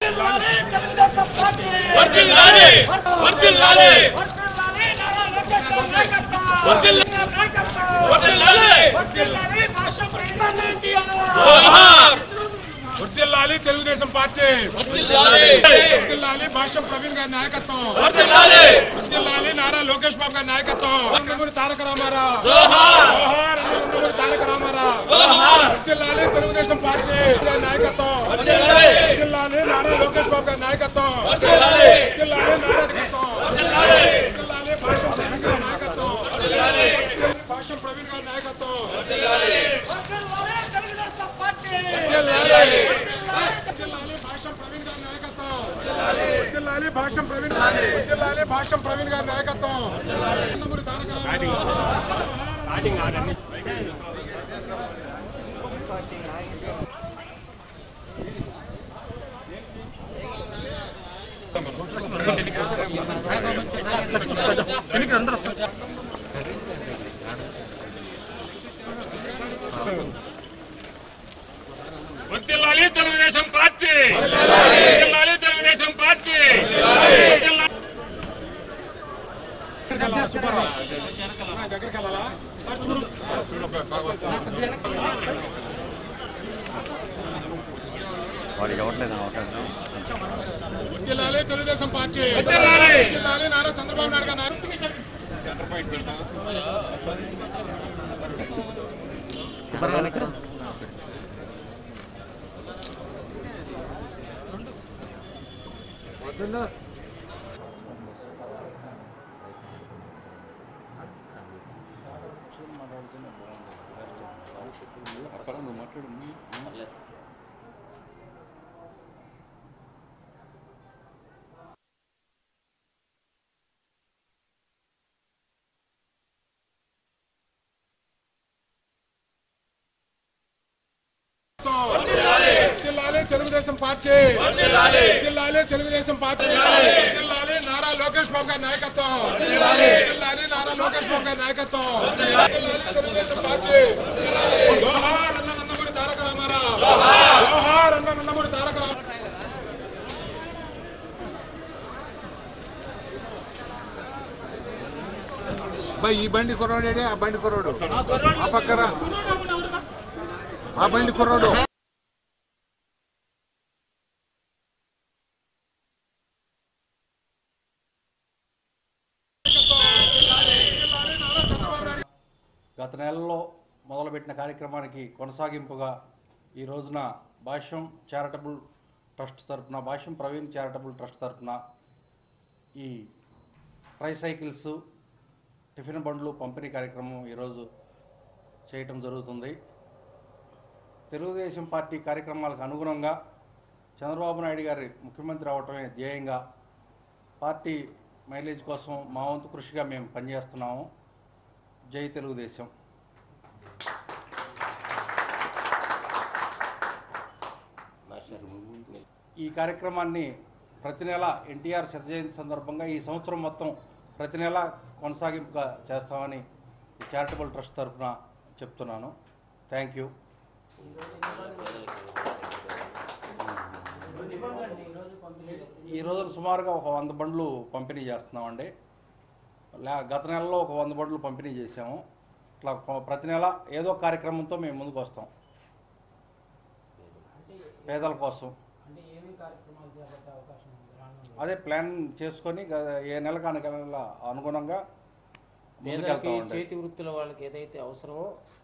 వర్ధిల్లాలి వర్ధిల్లాలి జోహార్ వర్దిల్లాలి తెలుగుదేశం పార్టీ వర్ధిల్లాలి వర్దిల్లాలి భాష్యం ప్రవీణ్ గారి నాయకత్వం వర్ధిల్లాలి వర్దిల్లాలి నారా లోకేష్ బాబు గారి నాయకత్వం నందమూరి తారక రామారావు జోహార్ జోహార్ నందమూరి తారక రామారావు జోహార్ వర్దిల్లాలి తెలుగుదేశం పార్టీ గారి నాయకత్వం వర్ధిల్లాలి వర్దిల్లాలి నారా లోకేష్ బాబు గారి నాయకత్వం వర్ధిల్లాలి వర్దిల్లాలి నారా నాయకత్వం వర్ధిల్లాలి వర్దిల్లాలి భాష్యం ప్రవీణ్ గారి నాయకత్వం వర్ధిల్లాలి భాష్యం ప్రవీణ్ గారి నాయకత్వం వర్ధిల్లాలి వర్దిల్లాలి వర్దిల్లాలి భాష్యం ప్రవీణ్ గారి నాయకత్వం వర్దిల్లాలి భాష్యం ప్రవీణ్ వర్దిల్లాలి భాష్యం ప్రవీణ్ గారి నాయకత్వం నందమూరి తారక రామారావు వర్దిల్లాలి తెలుగుదేశం పార్టీ వర్దిల్లాలి తెలుగుదేశం పార్టీ వర్దిల్లాలి దగ్గరికి వెళ్ళాలా సార్ చూడు వాడికి ఇవ్వట్లేదు అవకాశం వర్దిల్లాలి తెలుగుదేశం పార్టీ వర్దిల్లాలి నారా చంద్రబాబు నాయుడు గారి నాయకత్వం. వర్ధిల్లాలి తెలుగుదేశం పార్టీ వర్ధిల్లాలి తెలుగుదేశం పార్టీ వర్ధిల్లాలి నారా లోకేష్ బాబు గారి నాయకత్వం వర్ధిల్లాలి నారా లోకేష్ బాబు గారి నాయకత్వం వర్ధిల్లాలి తెలుగుదేశం పార్టీ జోహార్ అన్న నందమూరి తారక రామారావు జోహార్ అన్న నందమూరి తారక రామారావు అబ్బాయి ఈ బండి కుర్రాడే ఆ బండి కుర్రాడు ఆ పక్కన ఆ బండి కుర్రాడు గత నెలలో మొదలుపెట్టిన కార్యక్రమానికి కొనసాగింపుగా ఈ రోజున భాష్యం చారిటబుల్ ట్రస్ట్ తరపున భాష్యం ప్రవీణ్ చారిటబుల్ ట్రస్ట్ తరపున ఈ ట్రైసైకిల్స్ టిఫిన్ బండ్లు పంపిణీ కార్యక్రమం ఈరోజు చేయటం జరుగుతుంది తెలుగుదేశం పార్టీ కార్యక్రమాలకు అనుగుణంగా చంద్రబాబు నాయుడు గారి ముఖ్యమంత్రి అవటమే ధ్యేయంగా పార్టీ మైలేజ్ కోసం మా వంతు కృషిగా మేము పనిచేస్తున్నాము జై తెలుగుదేశం ఈ కార్యక్రమాన్ని ప్రతి నెల ఎన్టీఆర్ శత జయంతి సందర్భంగా ఈ సంవత్సరం మొత్తం ప్రతి నెల కొనసాగింపుగా చేస్తామని ఈ చారిటబుల్ ట్రస్ట్ తరఫున చెప్తున్నాను థ్యాంక్ యూ ఈ రోజున సుమారుగా ఒక వంద బండ్లు పంపిణీ చేస్తున్నామండి లే గత నెలలో ఒక వంద బండ్లు పంపిణీ చేసాము ఇట్లా కొ- ప్రతి నెల ఏదో ఒక కార్యక్రమంతో మేము ముందుకు వస్తాం పేదల కోసం అదే ప్లాన్ చేసుకొని గ- ఏ నెల కాని నెల అనుగుణంగా పేదలకి ముందుకెళ్తామండి చేతి వృత్తుల వాళ్ళకి ఏదైతే అవసరమో